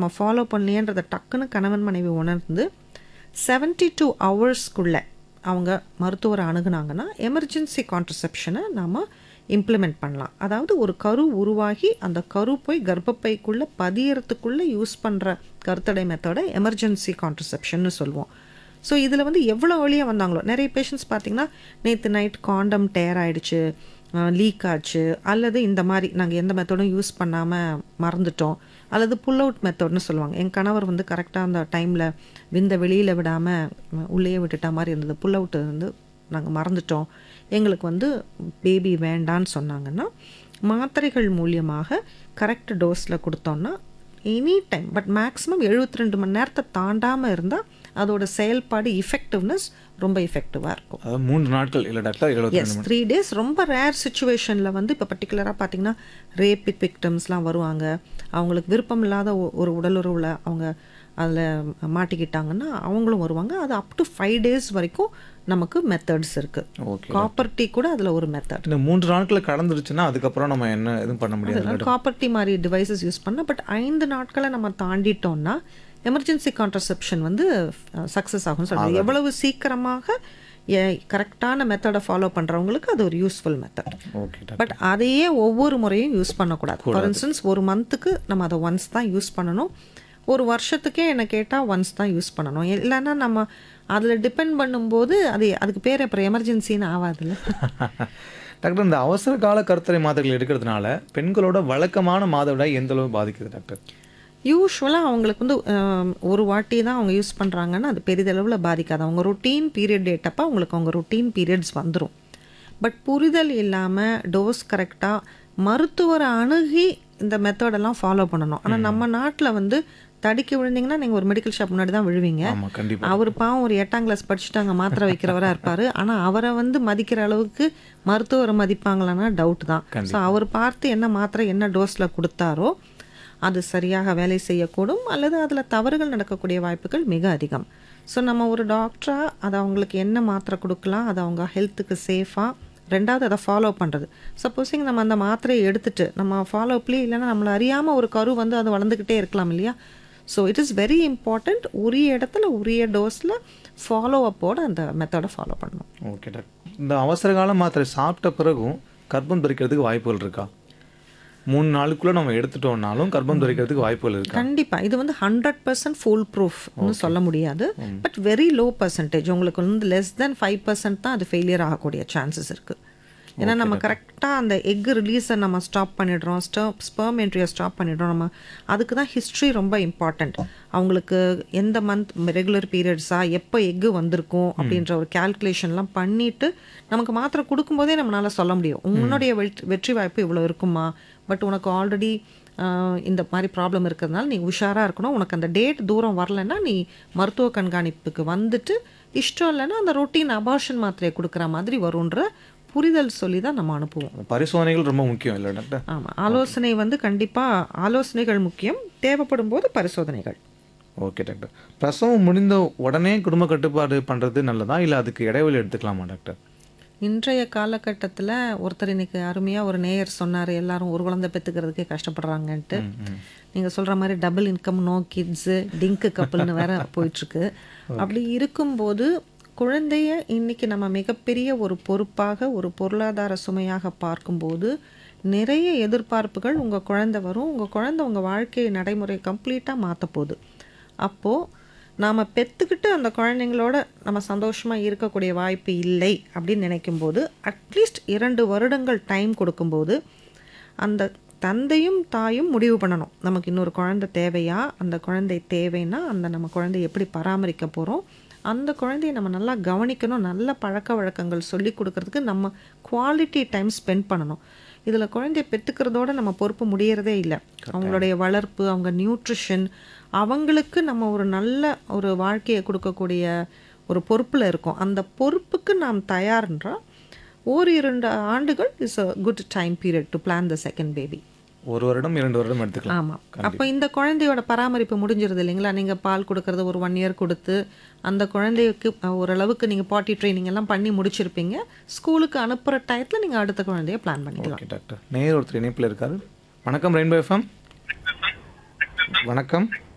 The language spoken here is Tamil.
நம்ம ஃபாலோ பண்ணலையேன்றதை டக்குன்னு கணவன் மனைவி உணர்ந்து செவன்ட்டி டூ ஹவர்ஸ்க்குள்ளே அவங்க மருத்துவரை அணுகுனாங்கன்னா எமர்ஜென்சி கான்ட்ரசெப்ஷனை நாம் இம்ப்ளிமெண்ட் பண்ணலாம் அதாவது ஒரு கரு உருவாகி அந்த கரு போய் கர்ப்பப்பைக்குள்ளே பதியறதுக்குள்ளே யூஸ் பண்ணுற கருத்தடை மெத்தடை எமர்ஜென்சி கான்ட்ரசெப்ஷன்னு சொல்லுவோம் ஸோ இதில் வந்து எவ்வளோ வழியாக வந்தாங்களோ நிறைய பேஷண்ட்ஸ் பார்த்தீங்கன்னா நேற்று நைட் காண்டம் டேர் ஆயிடுச்சு லீக் ஆச்சு அல்லது இந்த மாதிரி நாங்கள் எந்த மெத்தடும் யூஸ் பண்ணாமல் மறந்துட்டோம் அல்லது புல் அவுட் மெத்தட்னு சொல்லுவாங்க என் கணவர் வந்து கரெக்டாக அந்த டைமில் விந்த வெளியில் விடாமல் உள்ளேயே விட்டுட்ட மாதிரி இருந்தது புல் அவுட் வந்து நாங்கள் மறந்துட்டோம் எங்களுக்கு வந்து பேபி வேண்டான்னு சொன்னாங்கன்னா மாத்திரைகள் மூலியமாக கரெக்ட் டோஸில் கொடுத்தோன்னா எனி டைம் பட் மேக்ஸிமம் எழுபத்தி ரெண்டு மணி நேரத்தை தாண்டாமல் இருந்தால் அதோட செயல்பாடு இஃபெக்டிவ்னஸ் ரொம்ப இஃபெக்டிவாக இருக்கும் அதாவது மூன்று நாட்கள் இல்லை டாக்டர் எழுபத்தி எஸ் த்ரீ டேஸ் ரொம்ப ரேர் சுச்சுவேஷனில் வந்து இப்போ பர்டிகுலராக பார்த்தீங்கன்னா ரேப் விக்டம்ஸ்லாம் வருவாங்க அவங்களுக்கு விருப்பம் இல்லாத ஒ- ஒரு உடலுறவில் அவங்க அதில் மாட்டிக்கிட்டாங்கன்னா அவங்களும் வருவாங்க அது அப் டு ஃபைவ் டேஸ் வரைக்கும் நமக்கு மெத்தட்ஸ் இருக்குது ஓகே காப்பர் டீ கூட அதில் ஒரு மெத்தட் இந்த மூன்று நாட்கள் கடந்துருச்சுன்னா அதுக்கப்புறம் நம்ம என்ன எதுவும் பண்ண முடியாது காப்பர் டீ மாதிரி டிவைசஸ் யூஸ் பண்ண பட் ஐந்து நாட்களை நம்ம தாண்டிட்டோம்னா எமர்ஜென்சி கான்ட்ரசெப்ஷன் வந்து சக்ஸஸ் ஆகும்னு சொல்லுவாங்க எவ்வளவு சீக்கிரமாக கரெக்டான மெத்தடை ஃபாலோ பண்ணுறவங்களுக்கு அது ஒரு useful method okay doctor but அதையே ஒவ்வொரு முறையும் யூஸ் பண்ணக்கூடாது ஃபார் இன்ஸ்டன்ஸ் ஒரு மந்த்துக்கு நம்ம அதை ஒன்ஸ் தான் யூஸ் பண்ணணும் ஒரு வருஷத்துக்கே என்ன கேட்டால் ஒன்ஸ் தான் யூஸ் பண்ணணும் இல்லைன்னா நம்ம அதில் டிபெண்ட் பண்ணும்போது அது அதுக்கு பேர் அப்புறம் எமர்ஜென்சின்னு ஆகாதுல்ல டாக்டர் இந்த அவசர கால கருத்தரை மாத்திரைகள் எடுக்கிறதுனால பெண்களோட வழக்கமான மாதவிடாய் எந்த அளவு பாதிக்குது டாக்டர் யூஸ்வலாக அவங்களுக்கு வந்து ஆம், ஒரு வாட்டி தான் அவங்க யூஸ் பண்ணுறாங்கன்னா அது பெரிதளவில் பாதிக்காது அவங்க ரொட்டீன் பீரியட் டேட்டப்போ அவங்களுக்கு அவங்க ரொட்டீன் பீரியட்ஸ் வந்துடும் பட் புரிதல் இல்லாமல் டோஸ் கரெக்டாக மருத்துவரை அணுகி இந்த மெத்தடெல்லாம் ஃபாலோ பண்ணணும் ஆனால் நம்ம நாட்டில் வந்து தடுக்கி விழுந்தீங்கன்னா நீங்கள் ஒரு மெடிக்கல் ஷாப் முன்னாடி தான் விழுவீங்க ஆமா கண்டிப்பா அவர் பாவம் ஒரு எட்டாம் கிளாஸ் படிச்சுட்டு அங்கே மாத்திரை வைக்கிறவராக இருப்பார் ஆனால் அவரை வந்து மதிக்கிற அளவுக்கு மருத்துவரை மதிப்பாங்களான்னா டவுட் தான் ஸோ அவர் பார்த்து என்ன மாத்திரை என்ன டோஸில் கொடுத்தாரோ அது சரியாக வேலை செய்யக்கூடும் அல்லது அதில் தவறுகள் நடக்கக்கூடிய வாய்ப்புகள் மிக அதிகம் ஸோ நம்ம ஒரு டாக்டராக அது அவங்களுக்கு என்ன மாத்திரை கொடுக்கலாம் அது அவங்க ஹெல்த்துக்கு சேஃபாக ரெண்டாவது அதை ஃபாலோ பண்ணுறது சப்போஸிங் நம்ம அந்த மாத்திரையை எடுத்துட்டு நம்ம ஃபாலோ அப்லேயே இல்லைன்னா நம்மளை அறியாமல் ஒரு கரு வந்து அது வளர்ந்துக்கிட்டே இருக்கலாம் இல்லையா so it is very important உரிய இடத்துல உரிய டோஸில் ஃபாலோ அப்போட அந்த மெத்தடை ஃபாலோ பண்ணணும் ஓகே டாக்டர் இந்த அவசர கால மாத்திரை சாப்பிட்ட பிறகும் கர்ப்பம் தரிக்கிறதுக்கு வாய்ப்புகள் இருக்கா மூணு நாளுக்குள்ள நம்ம எடுத்துட்டோம்னாலும் கர்ப்பம் தரிக்கிறதுக்கு வாய்ப்புகள் இருக்கா கண்டிப்பா இது வந்து ஹண்ட்ரட் பர்சன்ட் ஃபுல் ப்ரூஃப்னு சொல்ல முடியாது பட் வெரி லோ பர்சன்டேஜ் உங்களுக்கு வந்து லெஸ் தென் ஃபைவ் பர்சன்ட் தான் அது ஃபெயிலியர் ஆகக்கூடிய சான்சஸ் இருக்கு ஏன்னா நம்ம கரெக்டாக அந்த எக் ரிலீஸை நம்ம ஸ்டாப் பண்ணிடுறோம் ஸ்டப் ஸ்பெர்ம் என்ட்ரியை ஸ்டாப் பண்ணிடுறோம் நம்ம அதுக்கு தான் ஹிஸ்ட்ரி ரொம்ப இம்பார்ட்டண்ட் அவங்களுக்கு எந்த மந்த் ரெகுலர் பீரியட்ஸா எப்போ எக்கு வந்திருக்கும் அப்படின்ற ஒரு கால்குலேஷன்லாம் பண்ணிட்டு நமக்கு மாத்திரை கொடுக்கும்போதே நம்மளால சொல்ல முடியும் உன்னுடைய வெற்றி வெற்றி வாய்ப்பு இவ்வளோ இருக்குமா பட் உனக்கு ஆல்ரெடி இந்த மாதிரி ப்ராப்ளம் இருக்கிறதுனால நீ உஷாராக இருக்கணும் உனக்கு அந்த டேட் தூரம் வரலைன்னா நீ மருத்துவ கண்காணிப்புக்கு வந்துட்டு இஷ்டம் இல்லைன்னா அந்த ரொட்டீன் அபார்ஷன் மாத்திரையை கொடுக்குற மாதிரி வரும்ன்ற புரிதல் சொல்லி தான் நம்ம அனுப்புவோம் பரிசோதனைகள் ரொம்ப முக்கியம் இல்லை டாக்டர் ஆமாம் ஆலோசனை வந்து கண்டிப்பாக ஆலோசனைகள் முக்கியம் தேவைப்படும் போது பரிசோதனைகள் ஓகே டாக்டர் பிரசவம் முடிந்த உடனே குடும்ப கட்டுப்பாடு பண்ணுறது நல்லதா இல்லை அதுக்கு இடைவெளி எடுத்துக்கலாமா டாக்டர் இன்றைய காலகட்டத்தில் ஒருத்தர் இன்னைக்கு அருமையாக ஒரு நேயர் சொன்னார் எல்லாரும் ஒரு குழந்தை பெற்றுக்கிறதுக்கே கஷ்டப்படுறாங்கன்ட்டு நீங்கள் சொல்கிற மாதிரி double income no kids DINK கப்பல்னு வேற போயிட்டுருக்கு அப்படி இருக்கும்போது குழந்தைய இன்னைக்கு நம்ம மிகப்பெரிய ஒரு பொறுப்பாக ஒரு பொருளாதார சுமையாக பார்க்கும்போது நிறைய எதிர்பார்ப்புகள் உங்கள் குழந்தை வரும் உங்கள் குழந்தை உங்கள் வாழ்க்கை நடைமுறை கம்ப்ளீட்டாக மாற்ற போகுது அப்போது நாம் பெற்றுக்கிட்டு அந்த குழந்தைங்களோட நம்ம சந்தோஷமாக இருக்கக்கூடிய வாய்ப்பு இல்லை அப்படின்னு நினைக்கும்போது அட்லீஸ்ட் இரண்டு வருடங்கள் டைம் கொடுக்கும்போது அந்த தந்தையும் தாயும் முடிவு பண்ணணும் நமக்கு இன்னொரு குழந்தை தேவையா அந்த குழந்தை தேவைன்னா அந்த நம்ம குழந்தைய எப்படி பராமரிக்க போகிறோம் அந்த குழந்தைய நம்ம நல்லா கவனிக்கணும் நல்ல பழக்க வழக்கங்கள் சொல்லி கொடுக்கறதுக்கு நம்ம குவாலிட்டி டைம் ஸ்பெண்ட் பண்ணணும் இதில் குழந்தைய பெற்றுக்கிறதோட நம்ம பொறுப்பு முடியறதே இல்லை அவங்களுடைய வளர்ப்பு அவங்க நியூட்ரிஷன் அவங்களுக்கு நம்ம ஒரு நல்ல ஒரு வாழ்க்கையை கொடுக்கக்கூடிய ஒரு பொறுப்பில் இருக்கோம் அந்த பொறுப்புக்கு நாம் தயார்ன்றா ஓர் இரண்டு ஆண்டுகள் is a good time period to plan the second baby ஒரு வருடம் இரண்டு வருடம் எடுத்துக்கலாம் ஆமாம் அப்போ இந்த குழந்தையோட பராமரிப்பு முடிஞ்சிருது இல்லைங்களா நீங்கள் பால் கொடுக்கறது ஒரு ஒன் இயர் கொடுத்து அந்த குழந்தைக்கு அஹ், ஓரளவுக்கு நீங்கள் பாட்டி ட்ரைனிங் எல்லாம் பண்ணி முடிச்சிருப்பீங்க ஸ்கூலுக்கு அனுப்புகிற டயத்தில் நீங்கள் அடுத்த குழந்தைய பிளான் பண்ணிக்கலாம் ஓகே டாக்டர் நேர் ஒருத்தர் இணைப்பில் இருக்காரு வணக்கம் ரெயின்போ எஃப்எம் வணக்கம்